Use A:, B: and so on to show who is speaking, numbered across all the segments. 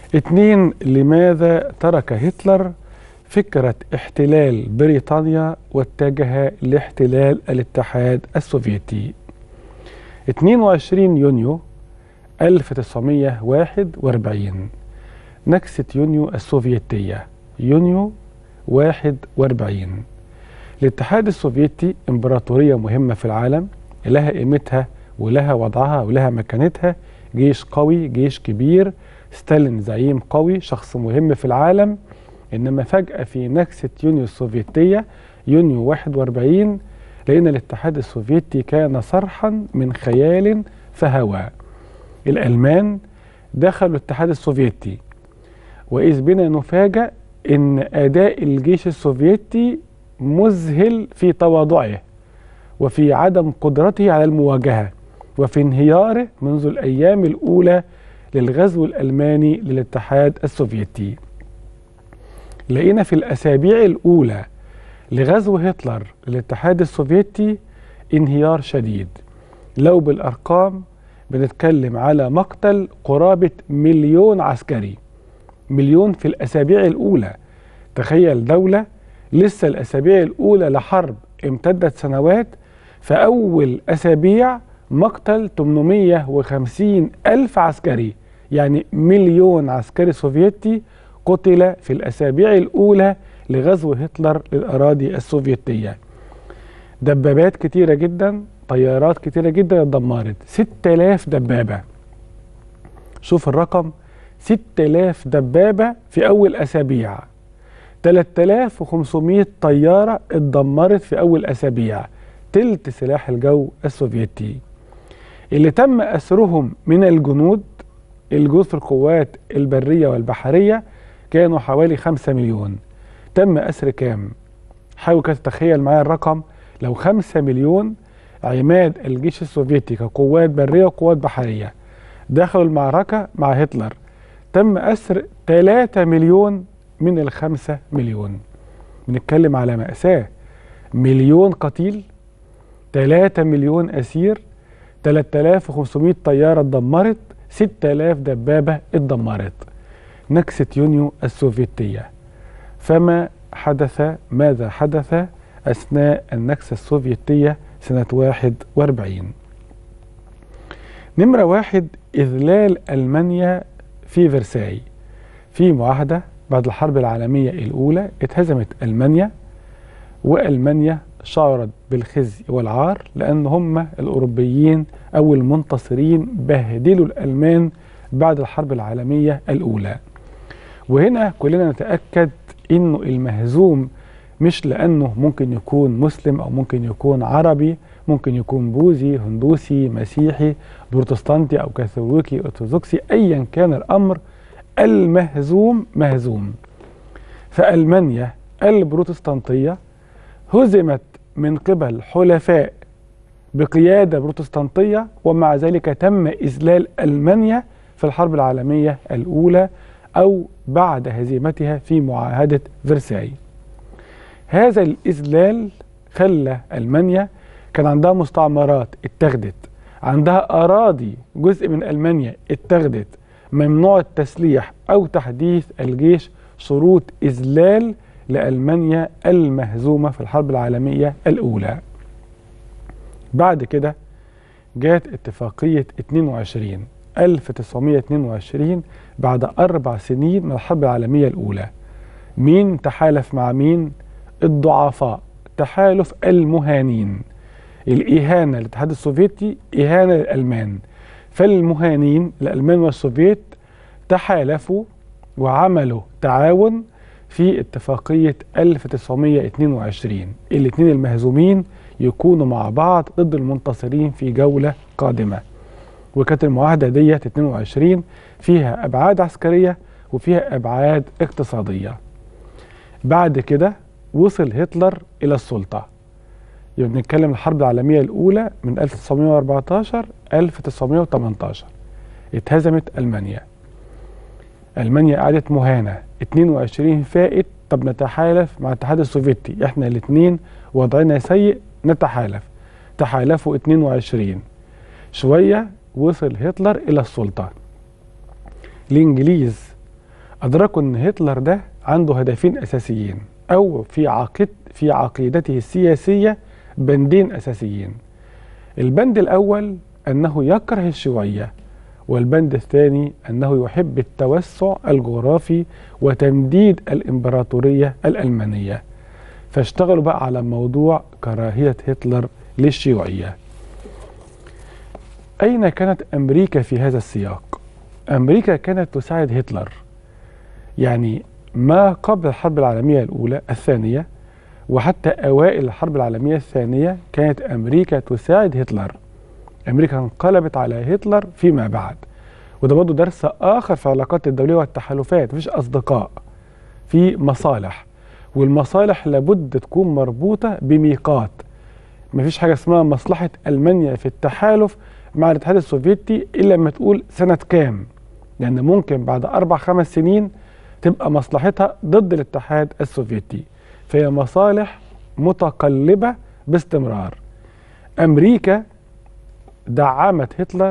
A: اتنين لماذا ترك هتلر فكرة احتلال بريطانيا واتجه لاحتلال الاتحاد السوفيتي 22 يونيو 1941 نكسة يونيو السوفيتية يونيو 41 الاتحاد السوفيتي امبراطورية مهمة في العالم لها قيمتها ولها وضعها ولها مكانتها جيش قوي جيش كبير ستالين زعيم قوي شخص مهم في العالم انما فجأة في نكسة يونيو السوفيتية يونيو 41 لأن الاتحاد السوفيتي كان صرحا من خيال فهوى الألمان دخلوا الاتحاد السوفيتي وإذ بنا نفاجأ إن أداء الجيش السوفيتي مذهل في تواضعه وفي عدم قدرته على المواجهة وفي انهياره منذ الأيام الأولى للغزو الألماني للاتحاد السوفيتي لقينا في الأسابيع الأولى لغزو هتلر للاتحاد السوفيتي انهيار شديد لو بالأرقام بنتكلم على مقتل قرابة مليون عسكري مليون في الأسابيع الأولى تخيل دولة لسه الأسابيع الأولى لحرب امتدت سنوات فأول أسابيع مقتل 850 ألف عسكري يعني مليون عسكري سوفيتي قتل في الأسابيع الأولى لغزو هتلر للأراضي السوفيتية دبابات كتيرة جدا طيارات كتيرة جدا اتدمرت 6000 دبابة شوف الرقم 6000 دبابة في أول أسابيع 3500 طيارة اتدمرت في أول أسابيع تلت سلاح الجو السوفيتي اللي تم أسرهم من الجنود الجنود في القوات البرية والبحرية كانوا حوالي 5 مليون تم أسر كام؟ حاول كده تتخيل معايا الرقم لو 5 مليون عماد الجيش السوفيتي كقوات برية وقوات بحرية دخلوا المعركة مع هتلر تم أسر 3 مليون من الخمسة مليون بنتكلم على مأساة مليون قتيل 3 مليون أسير 3500 طيارة اتدمرت 6000 دبابة اتدمرت نكسة يونيو السوفيتية فما حدث ماذا حدث أثناء النكسة السوفيتية سنة 41 نمرة واحد إذلال ألمانيا في فرساي في معاهدة بعد الحرب العالمية الأولى اتهزمت ألمانيا وألمانيا شعرت بالخزي والعار لأن هم الأوروبيين أو المنتصرين بهدلوا الألمان بعد الحرب العالمية الأولى وهنا كلنا نتأكد إنه المهزوم مش لأنه ممكن يكون مسلم أو ممكن يكون عربي ممكن يكون بوذي هندوسي مسيحي بروتستانتي أو كاثوليكي أرثوذكسي أيا كان الأمر المهزوم مهزوم فألمانيا البروتستانتية هزمت من قبل حلفاء بقيادة بروتستانتية ومع ذلك تم إذلال ألمانيا في الحرب العالمية الأولى أو بعد هزيمتها في معاهدة فرساي هذا الإذلال خلى ألمانيا كان عندها مستعمرات اتخذت عندها أراضي جزء من ألمانيا اتخذت ممنوع التسليح أو تحديث الجيش شروط إذلال لألمانيا المهزومة في الحرب العالمية الأولى بعد كده جاءت اتفاقية 22 1922 بعد أربع سنين من الحرب العالمية الأولى مين تحالف مع مين؟ الضعفاء تحالف المهانين الإهانة للاتحاد السوفيتي إهانة للألمان فالمهانين الألمان والسوفيت تحالفوا وعملوا تعاون في اتفاقية 1922 الاثنين المهزومين يكونوا مع بعض ضد المنتصرين في جولة قادمة وكانت المعاهدة ديت 22 فيها أبعاد عسكرية وفيها أبعاد اقتصادية بعد كده وصل هتلر إلى السلطة يبقى بنتكلم الحرب العالمية الأولى من 1914 1918 اتهزمت ألمانيا ألمانيا قعدت مهانة 22 فائت طب نتحالف مع الاتحاد السوفيتي احنا الاثنين وضعنا سيء نتحالف تحالفوا 22 شوية وصل هتلر إلى السلطة الإنجليز أدركوا أن هتلر ده عنده هدفين أساسيين أو في عقيد في عقيدته السياسية بندين أساسيين البند الأول أنه يكره الشيوعية والبند الثاني أنه يحب التوسع الجغرافي وتمديد الإمبراطورية الألمانية فاشتغلوا بقى على موضوع كراهية هتلر للشيوعية أين كانت أمريكا في هذا السياق؟ أمريكا كانت تساعد هتلر يعني ما قبل الحرب العالمية الأولى الثانية وحتى أوائل الحرب العالمية الثانية كانت أمريكا تساعد هتلر أمريكا انقلبت على هتلر فيما بعد وده برضه درس آخر في العلاقات الدولية والتحالفات مفيش أصدقاء في مصالح والمصالح لابد تكون مربوطة بميقات مفيش حاجة اسمها مصلحة ألمانيا في التحالف مع الاتحاد السوفيتي إلا لما تقول سنة كام لأن يعني ممكن بعد أربع خمس سنين تبقى مصلحتها ضد الاتحاد السوفيتي فهي مصالح متقلبة باستمرار أمريكا دعمت هتلر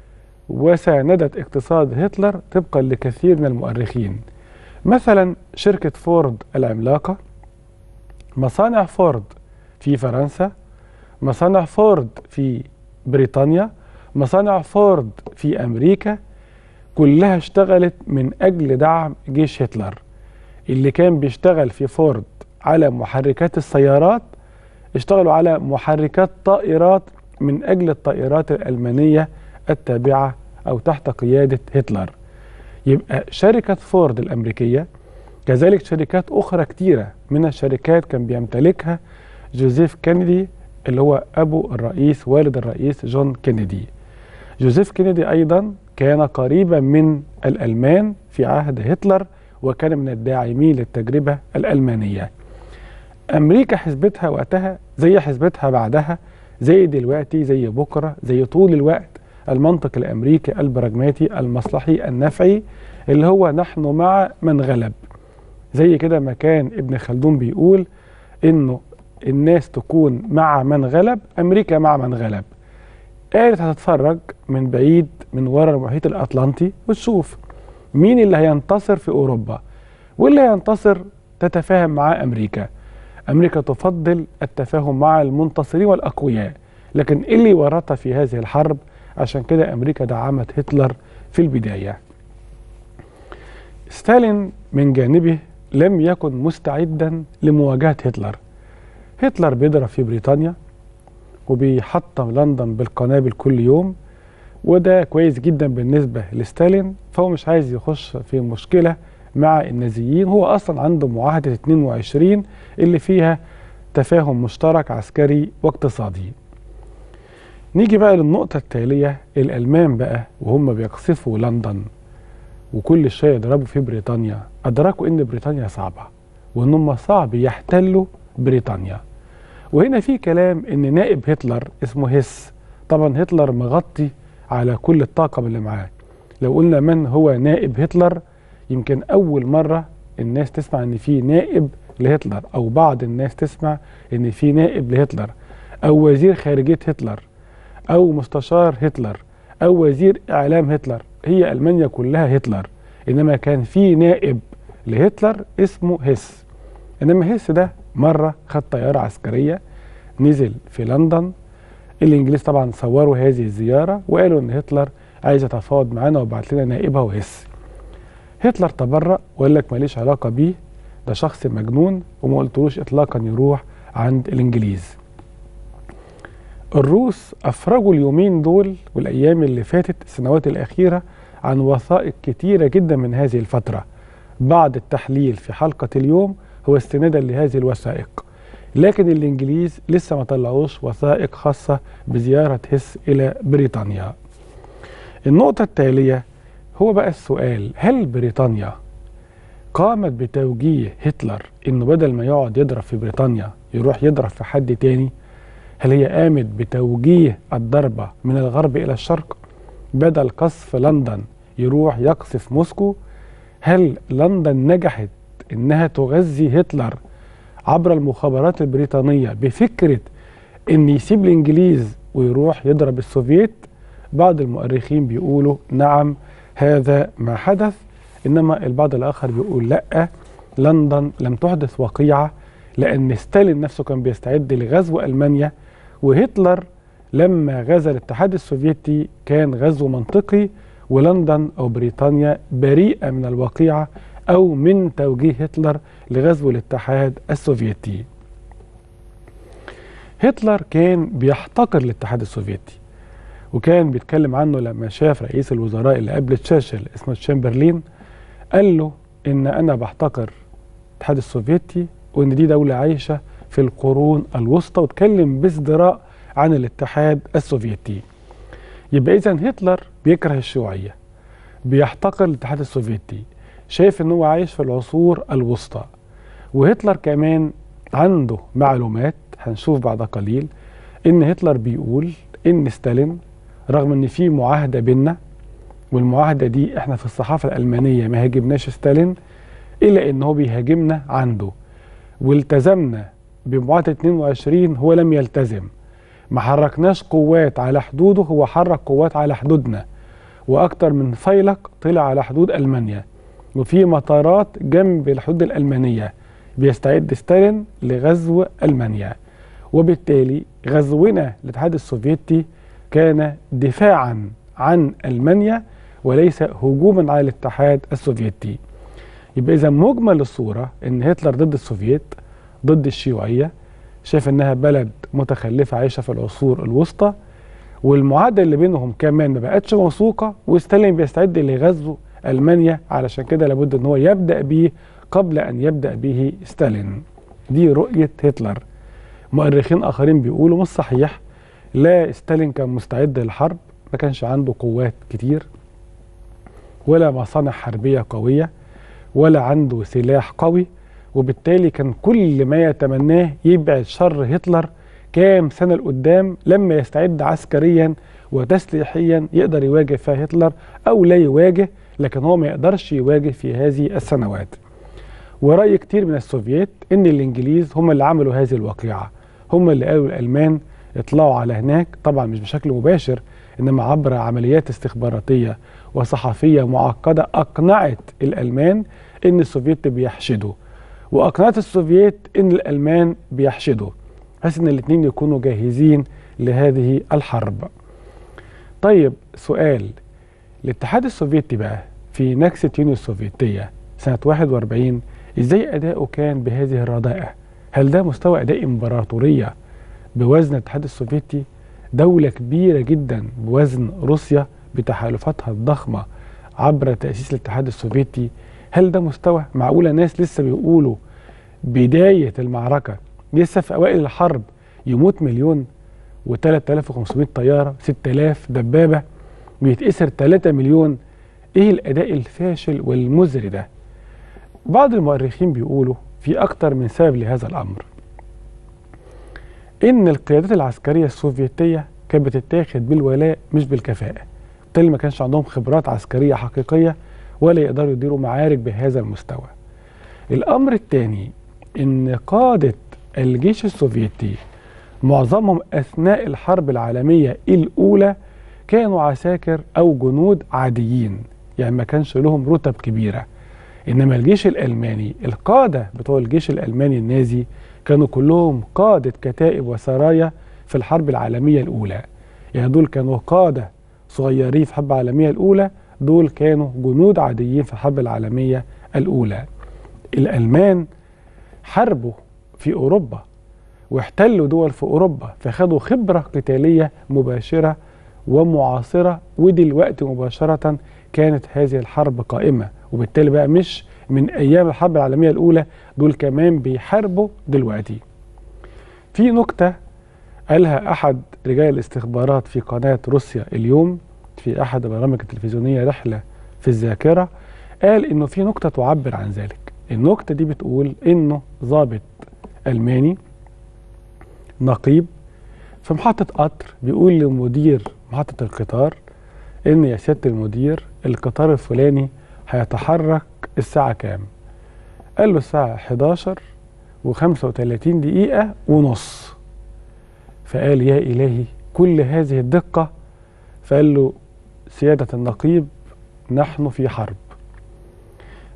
A: وساندت اقتصاد هتلر طبقا لكثير من المؤرخين مثلا شركة فورد العملاقة مصانع فورد في فرنسا مصانع فورد في بريطانيا مصانع فورد في أمريكا كلها اشتغلت من أجل دعم جيش هتلر اللي كان بيشتغل في فورد على محركات السيارات اشتغلوا على محركات طائرات من أجل الطائرات الألمانية التابعة أو تحت قيادة هتلر يبقى شركة فورد الأمريكية كذلك شركات أخرى كتيرة من الشركات كان بيمتلكها جوزيف كينيدي اللي هو أبو الرئيس والد الرئيس جون كينيدي جوزيف كينيدي أيضا كان قريبا من الألمان في عهد هتلر وكان من الداعمين للتجربة الألمانية أمريكا حسبتها وقتها زي حسبتها بعدها زي دلوقتي زي بكرة زي طول الوقت المنطق الأمريكي البراجماتي المصلحي النفعي اللي هو نحن مع من غلب زي كده ما كان ابن خلدون بيقول انه الناس تكون مع من غلب امريكا مع من غلب قالت هتتفرج من بعيد من ورا المحيط الاطلنطي وتشوف مين اللي هينتصر في اوروبا واللي هينتصر تتفاهم مع امريكا امريكا تفضل التفاهم مع المنتصرين والاقوياء لكن إيه اللي ورطها في هذه الحرب عشان كده امريكا دعمت هتلر في البدايه ستالين من جانبه لم يكن مستعدا لمواجهه هتلر هتلر بيضرب في بريطانيا وبيحطم لندن بالقنابل كل يوم وده كويس جدا بالنسبه لستالين فهو مش عايز يخش في مشكله مع النازيين هو اصلا عنده معاهده 22 اللي فيها تفاهم مشترك عسكري واقتصادي نيجي بقى للنقطة التالية الألمان بقى وهم بيقصفوا لندن وكل شوية يضربوا في بريطانيا أدركوا إن بريطانيا صعبة وإن هم صعب يحتلوا بريطانيا وهنا في كلام إن نائب هتلر اسمه هيس طبعا هتلر مغطي على كل الطاقم اللي معاه لو قلنا من هو نائب هتلر يمكن أول مرة الناس تسمع إن في نائب لهتلر أو بعض الناس تسمع إن في نائب لهتلر أو وزير خارجية هتلر أو مستشار هتلر أو وزير إعلام هتلر هي ألمانيا كلها هتلر إنما كان في نائب لهتلر اسمه هيس إنما هيس ده مرة خد طيارة عسكرية نزل في لندن الإنجليز طبعا صوروا هذه الزيارة وقالوا إن هتلر عايز يتفاوض معانا وبعت لنا نائبها وهيس هتلر تبرأ وقال لك ماليش علاقة بيه ده شخص مجنون وما قلتلوش إطلاقا يروح عند الإنجليز الروس أفرجوا اليومين دول والأيام اللي فاتت السنوات الأخيرة عن وثائق كتيرة جدا من هذه الفترة بعد التحليل في حلقة اليوم هو استنادا لهذه الوثائق لكن الإنجليز لسه ما طلعوش وثائق خاصة بزيارة هس إلى بريطانيا النقطة التالية هو بقى السؤال هل بريطانيا قامت بتوجيه هتلر انه بدل ما يقعد يضرب في بريطانيا يروح يضرب في حد تاني هل هي قامت بتوجيه الضربة من الغرب إلى الشرق بدل قصف لندن يروح يقصف موسكو هل لندن نجحت إنها تغذي هتلر عبر المخابرات البريطانية بفكرة إن يسيب الإنجليز ويروح يضرب السوفييت بعض المؤرخين بيقولوا نعم هذا ما حدث إنما البعض الآخر بيقول لأ لندن لم تحدث وقيعة لأن ستالين نفسه كان بيستعد لغزو ألمانيا وهتلر لما غزا الاتحاد السوفيتي كان غزو منطقي ولندن أو بريطانيا بريئة من الوقيعة أو من توجيه هتلر لغزو الاتحاد السوفيتي هتلر كان بيحتقر الاتحاد السوفيتي وكان بيتكلم عنه لما شاف رئيس الوزراء اللي قبل تشرشل اسمه تشامبرلين قال له ان انا بحتقر الاتحاد السوفيتي وان دي دوله عايشه في القرون الوسطى واتكلم بازدراء عن الاتحاد السوفيتي يبقى اذا هتلر بيكره الشيوعيه بيحتقر الاتحاد السوفيتي شايف ان هو عايش في العصور الوسطى وهتلر كمان عنده معلومات هنشوف بعد قليل ان هتلر بيقول ان ستالين رغم ان في معاهده بيننا والمعاهده دي احنا في الصحافه الالمانيه ما هاجمناش ستالين الا ان هو بيهاجمنا عنده والتزمنا بمعاهده 22 هو لم يلتزم ما حركناش قوات على حدوده هو حرك قوات على حدودنا واكتر من فيلق طلع على حدود المانيا وفي مطارات جنب الحدود الالمانيه بيستعد ستالين لغزو المانيا وبالتالي غزونا للاتحاد السوفيتي كان دفاعا عن المانيا وليس هجوما على الاتحاد السوفيتي يبقى اذا مجمل الصوره ان هتلر ضد السوفييت ضد الشيوعيه شايف انها بلد متخلفه عايشه في العصور الوسطى والمعادله اللي بينهم كمان ما بقتش موثوقه وستالين بيستعد لغزو المانيا علشان كده لابد ان هو يبدا بيه قبل ان يبدا به ستالين دي رؤيه هتلر مؤرخين اخرين بيقولوا مش صحيح لا ستالين كان مستعد للحرب ما كانش عنده قوات كتير ولا مصانع حربيه قويه ولا عنده سلاح قوي وبالتالي كان كل ما يتمناه يبعد شر هتلر كام سنه لقدام لما يستعد عسكريا وتسليحيا يقدر يواجه فيها هتلر او لا يواجه لكن هو ما يقدرش يواجه في هذه السنوات ورأي كتير من السوفييت ان الانجليز هم اللي عملوا هذه الواقعه هم اللي قالوا الالمان اطلعوا على هناك طبعا مش بشكل مباشر انما عبر عمليات استخباراتيه وصحفيه معقده اقنعت الالمان ان السوفييت بيحشدوا واقنعت السوفييت ان الالمان بيحشدوا بحيث ان الاثنين يكونوا جاهزين لهذه الحرب. طيب سؤال الاتحاد السوفيتي بقى في نكسة يونيو السوفيتية سنة 41 ازاي اداؤه كان بهذه الرداءة؟ هل ده مستوى اداء امبراطورية بوزن الاتحاد السوفيتي؟ دولة كبيرة جدا بوزن روسيا بتحالفاتها الضخمة عبر تأسيس الاتحاد السوفيتي هل ده مستوى معقولة ناس لسه بيقولوا بداية المعركة لسه في أوائل الحرب يموت مليون و3500 طيارة 6000 دبابة بيتأسر 3 مليون ايه الأداء الفاشل والمزري ده بعض المؤرخين بيقولوا في أكتر من سبب لهذا الأمر إن القيادات العسكرية السوفيتية كانت بتتاخد بالولاء مش بالكفاءة بالتالي ما كانش عندهم خبرات عسكرية حقيقية ولا يقدروا يديروا معارك بهذا المستوى الأمر الثاني إن قادة الجيش السوفيتي معظمهم أثناء الحرب العالمية الأولى كانوا عساكر أو جنود عاديين يعني ما كانش لهم رتب كبيرة إنما الجيش الألماني القادة بتوع الجيش الألماني النازي كانوا كلهم قادة كتائب وسرايا في الحرب العالمية الأولى يعني دول كانوا قادة صغيرين في الحرب العالمية الأولى دول كانوا جنود عاديين في الحرب العالمية الأولى الألمان حاربوا في أوروبا واحتلوا دول في أوروبا فخدوا خبرة قتالية مباشرة ومعاصرة ودلوقتي مباشرة كانت هذه الحرب قائمة وبالتالي بقى مش من أيام الحرب العالمية الأولى دول كمان بيحاربوا دلوقتي في نكتة قالها أحد رجال الاستخبارات في قناة روسيا اليوم في أحد البرامج التلفزيونية رحلة في الذاكرة قال إنه في نكتة تعبر عن ذلك النكتة دي بتقول إنه ضابط ألماني نقيب في محطة قطر بيقول لمدير محطة القطار إن يا سيادة المدير القطار الفلاني هيتحرك الساعة كام؟ قال له الساعة 11 و35 دقيقة ونص فقال يا إلهي كل هذه الدقة فقال له سيادة النقيب نحن في حرب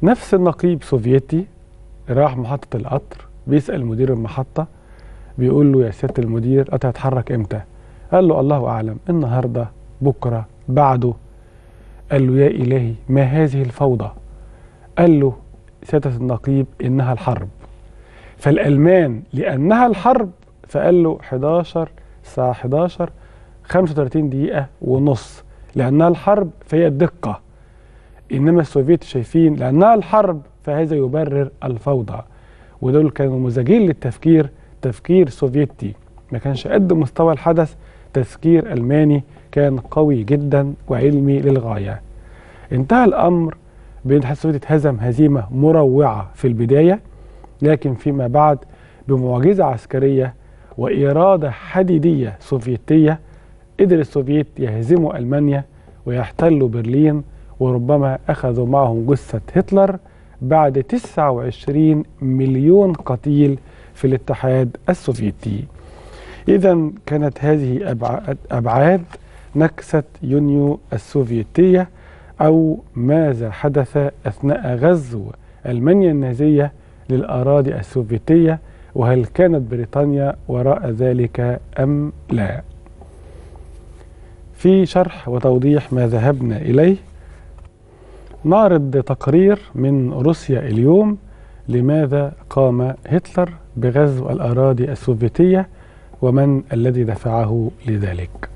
A: نفس النقيب سوفيتي راح محطة القطر بيسأل مدير المحطة بيقول له يا سيادة المدير قطر هتحرك امتى قال له الله أعلم النهاردة بكرة بعده قال له يا إلهي ما هذه الفوضى قال له سيادة النقيب إنها الحرب فالألمان لأنها الحرب فقال له 11 الساعة 11 35 دقيقة ونص لأنها الحرب فهي الدقة إنما السوفيت شايفين لأنها الحرب فهذا يبرر الفوضى ودول كانوا مزاجين للتفكير تفكير سوفيتي ما كانش قد مستوى الحدث تفكير ألماني كان قوي جدا وعلمي للغاية انتهى الأمر بأن الاتحاد السوفيتي اتهزم هزيمة مروعة في البداية لكن فيما بعد بمعجزة عسكرية وإرادة حديدية سوفيتية قدر السوفيت يهزموا ألمانيا ويحتلوا برلين وربما أخذوا معهم جثة هتلر بعد 29 مليون قتيل في الاتحاد السوفيتي إذا كانت هذه أبعاد, أبعاد نكسة يونيو السوفيتية أو ماذا حدث أثناء غزو ألمانيا النازية للأراضي السوفيتية وهل كانت بريطانيا وراء ذلك أم لا في شرح وتوضيح ما ذهبنا إليه نعرض تقرير من روسيا اليوم لماذا قام هتلر بغزو الأراضي السوفيتية ومن الذي دفعه لذلك